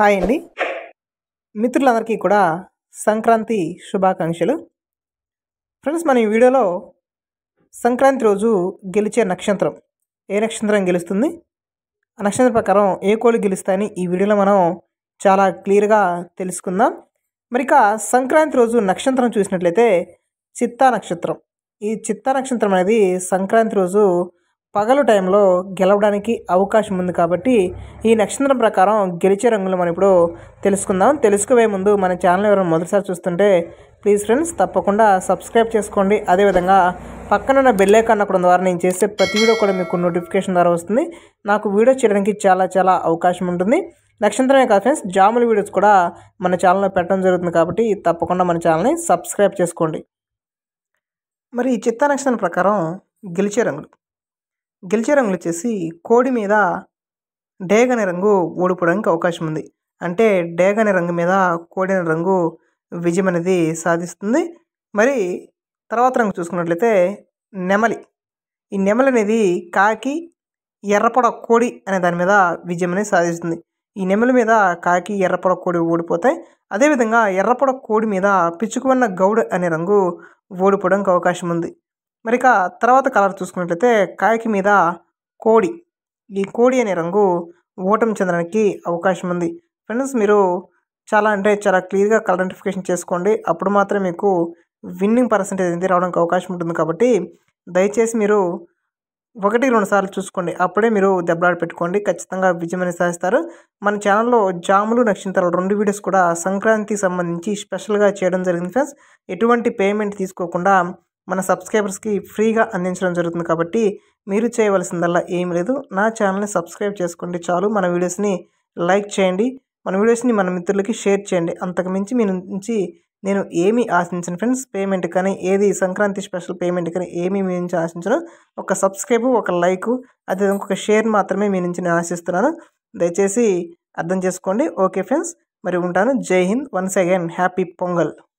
hi అండి మిత్రులందరికీ కూడా సంక్రాంతి శుభాకాంక్షలు ఫ్రెండ్స్ మన ఈ వీడియోలో సంక్రాంతి రోజు గెలిచే నక్షత్రం ఏ నక్షత్రం గెలుస్తుంది ఆ నక్షత్రం ప్రకారం ఏ కోళ్ళు గెలుస్తాయని ఈ వీడియోలో మనం చాలా క్లియర్గా తెలుసుకుందాం మరి ఇక సంక్రాంతి రోజు నక్షత్రం చూసినట్లయితే చిత్తా నక్షత్రం ఈ చిత్తా నక్షత్రం అనేది సంక్రాంతి రోజు పగలు టైంలో గెలవడానికి అవకాశం ఉంది కాబట్టి ఈ నక్షత్రం ప్రకారం గెలిచే రంగులు మనం ఇప్పుడు తెలుసుకుందాం తెలుసుకోవే ముందు మన ఛానల్ ఎవరైనా మొదటిసారి చూస్తుంటే ప్లీజ్ ఫ్రెండ్స్ తప్పకుండా సబ్స్క్రైబ్ చేసుకోండి అదేవిధంగా పక్కనున్న బెల్ ఐకాన్ అక్కడ ద్వారా నేను చేసే ప్రతి వీడియో కూడా మీకు నోటిఫికేషన్ ద్వారా వస్తుంది నాకు వీడియో చేయడానికి చాలా చాలా అవకాశం ఉంటుంది నక్షత్రమే కాదు ఫ్రెండ్స్ జాముల వీడియోస్ కూడా మన ఛానల్లో పెట్టడం జరుగుతుంది కాబట్టి తప్పకుండా మన ఛానల్ని సబ్స్క్రైబ్ చేసుకోండి మరి ఈ చిత్త నక్షత్రం ప్రకారం గెలిచే రంగులు గెలిచే రంగులు వచ్చేసి కోడి మీద డేగనే రంగు ఓడిపోవడానికి అవకాశం ఉంది అంటే డేగనే రంగు మీద కోడి అనే రంగు విజయం అనేది సాధిస్తుంది మరి తర్వాత రంగు చూసుకున్నట్లయితే నెమలి ఈ నెమలి అనేది కాకి ఎర్రపొడ కోడి అనే దాని మీద విజయం అనేది సాధిస్తుంది ఈ నెమలి మీద కాకి ఎర్రపొడ కోడి ఓడిపోతాయి అదేవిధంగా ఎర్రపొడ కోడి మీద పిచ్చుకువన్న గౌడ్ అనే రంగు ఓడిపోవడానికి అవకాశం ఉంది మరి ఇక తర్వాత కలర్ చూసుకున్నట్లయితే కాకి మీద కోడి ఈ కోడి అనే రంగు ఓటమి చెందడానికి అవకాశం ఉంది ఫ్రెండ్స్ మీరు చాలా అంటే చాలా క్లియర్గా కలర్ ఐడెంటిఫికేషన్ చేసుకోండి అప్పుడు మాత్రమే మీకు విన్నింగ్ పర్సంటేజ్ అనేది రావడానికి అవకాశం ఉంటుంది కాబట్టి దయచేసి మీరు ఒకటి రెండు సార్లు చూసుకోండి అప్పుడే మీరు దెబ్బలాడి పెట్టుకోండి ఖచ్చితంగా విజయం అనేది సాధిస్తారు మన ఛానల్లో జాములు నక్షత్రాలు రెండు వీడియోస్ కూడా సంక్రాంతికి సంబంధించి స్పెషల్గా చేయడం జరిగింది ఫ్రెండ్స్ ఎటువంటి పేమెంట్ తీసుకోకుండా మన సబ్స్క్రైబర్స్కి ఫ్రీగా అందించడం జరుగుతుంది కాబట్టి మీరు చేయవలసిందల్లా ఏమీ లేదు నా ఛానల్ని సబ్స్క్రైబ్ చేసుకోండి చాలు మన వీడియోస్ని లైక్ చేయండి మన వీడియోస్ని మన మిత్రులకి షేర్ చేయండి అంతకుమించి మీ నుంచి నేను ఏమీ ఆశించను ఫ్రెండ్స్ పేమెంట్ కానీ ఏది సంక్రాంతి స్పెషల్ పేమెంట్ కానీ ఏమీ మీ నుంచి ఆశించను ఒక సబ్స్క్రైబ్ ఒక లైక్ అదే ఇంకొక షేర్ మాత్రమే మీ నుంచి నేను ఆశిస్తున్నాను దయచేసి అర్థం చేసుకోండి ఓకే ఫ్రెండ్స్ మరి ఉంటాను Jai Hind once again happy pongal